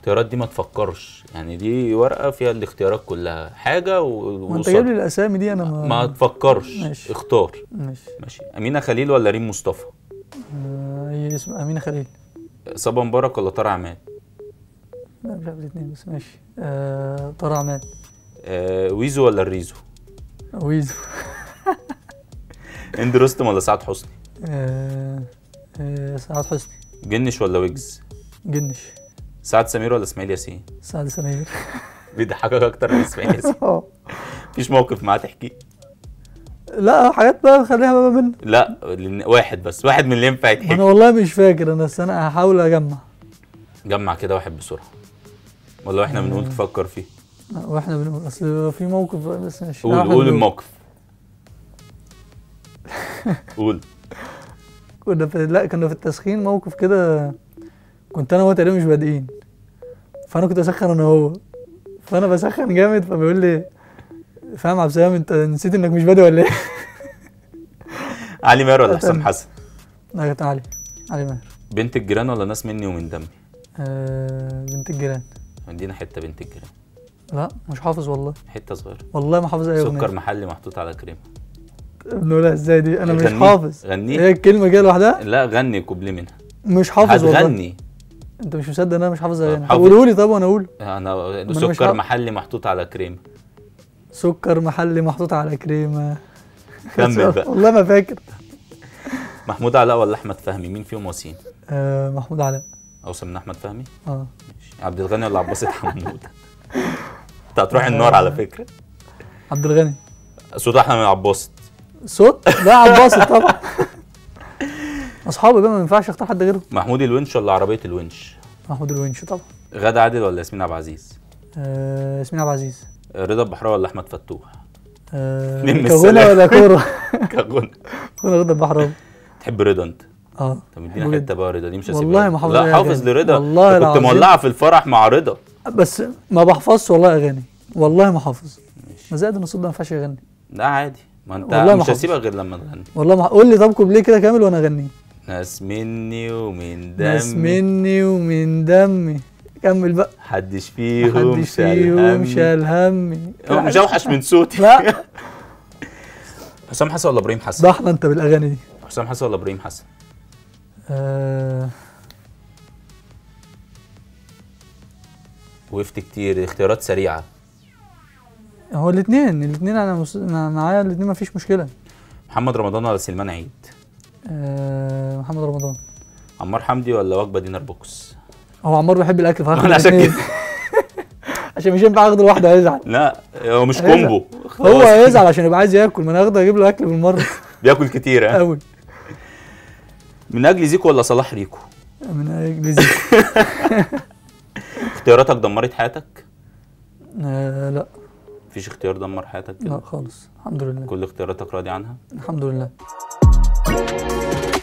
الاختيارات دي ما تفكرش يعني دي ورقه فيها الاختيارات كلها حاجه و... ما انت جايب لي وقصاد- الاسامي دي انا ما, ما تفكرش ماشي. اختار ماشي ماشي امينه خليل ولا ريم مصطفى آه، هي اسم امينه خليل صبا مبارك ولا طارق عماد لا مش عارف الاثنين بس ماشي آه طارق عماد آه ويزو ولا الريزو ويزو هند رستم ولا سعد حسني آه آه سعاد حسني جنش ولا ويجز جنش سعد سمير ولا اسماعيل ياسين سعد سمير بيضحكك اكتر من اسماعيل ياسين اه مفيش موقف معاه تحكي لا حاجات بقى خليها بقى منه لا لأن- واحد بس واحد من اللي ينفع انا يتحكي والله مش فاكر انا بس انا هحاول اجمع جمع كده واحد بسرعه ولا واحنا بنقول تفكر فيه واحنا بنقول اصل في موقف بقى بس مش قول قول الموقف قول كنا في لا كنا في التسخين موقف كده كنت انا وهو تقريبا مش بادئين فانا كنت بسخن انا وهو فانا بسخن جامد فبيقول لي فاهم عبد السلام انت نسيت انك مش بادئ ولا ايه؟ علي ماهر ولا حسام أتمنى. حسن لا كانت علي علي ماهر بنت الجيران ولا ناس مني ومن دمي آه بنت الجيران ادينا حته بنت الجيران لا مش حافظ والله حته صغيره والله ما حافظ اي سكر اغنيه محلي محطوط على كريمه بنقولها ازاي دي انا مش غنيه. حافظ غنيه. هي الكلمه كده لوحدها لا غني كوبليه منها مش حافظ والله هتغني انت مش مصدق ان انا مش حافظ اغاني حافظ. قولوا لي طب وانا اقول انا مش سكر عارف. محلي محطوط على كريمه سكر محلي محطوط على كريمه كمل بقى والله ما فاكر محمود علاء ولا احمد فهمي مين فيهم وسيم آه محمود علاء اوسم من احمد فهمي اه ماشي. عبد الغني ولا عباس حمود انت هتروح النار على فكره عبد الغني صوت احلى من عباس صوت لا عباسط طبعا اصحابي بقى ما ينفعش اختار حد غيره محمود الونش ولا عربيه الونش محمود الونش طبعا غادة عادل ولا ياسمين عبد العزيز آه ياسمين عبد العزيز رضا البحراوي ولا احمد فتوح آه اتنين من كغنى السلام. ولا كوره كغنى كوره رضا البحراوي تحب رضا انت اه طب ادينا بجد. حته بقى رضا دي مش هسيبها والله لك. ما حافظ لا أي حافظ أغاني. لرضا والله أنت كنت العظيم. مولعه في الفرح مع رضا بس ما بحفظش والله اغاني والله ما حافظ ما زائد ان الصوت ده ما ينفعش يغني لا عادي ما انت والله ما مش حافظ. هسيبك غير لما تغني والله ما قول لي طب كوبليه كده كامل وانا اغنيه ناس مني ومن ناس دمي مني ومن دمي كمل بقى محدش فيهم محدش شال فيهم همي شال همي هو مش اوحش من صوتي لا حسام حسن ولا ابراهيم حسن ضحنا انت بالاغاني دي حسام حسن ولا ابراهيم حسن آه وقفت كتير اختيارات سريعه هو الاثنين الاثنين انا مس... أنا معايا الاثنين ما فيش مشكله محمد رمضان ولا سلمان عيد آه محمد رمضان عمار حمدي ولا وجبه دينار بوكس هو عمار بيحب الاكل فهاخد أنا عشان الاتنين. عشان مش ينفع اخد الواحده هيزعل لا هو مش هيزعل. كومبو هو خلاص. هيزعل عشان يبقى عايز ياكل ما انا اخده اجيب له اكل بالمره بياكل كتير ها قوي من اجل زيكو ولا صلاح ريكو من انجليزي اختياراتك دمرت حياتك آه لا مفيش اختيار دمر حياتك لا كده خالص الحمد لله كل اختياراتك راضي عنها الحمد لله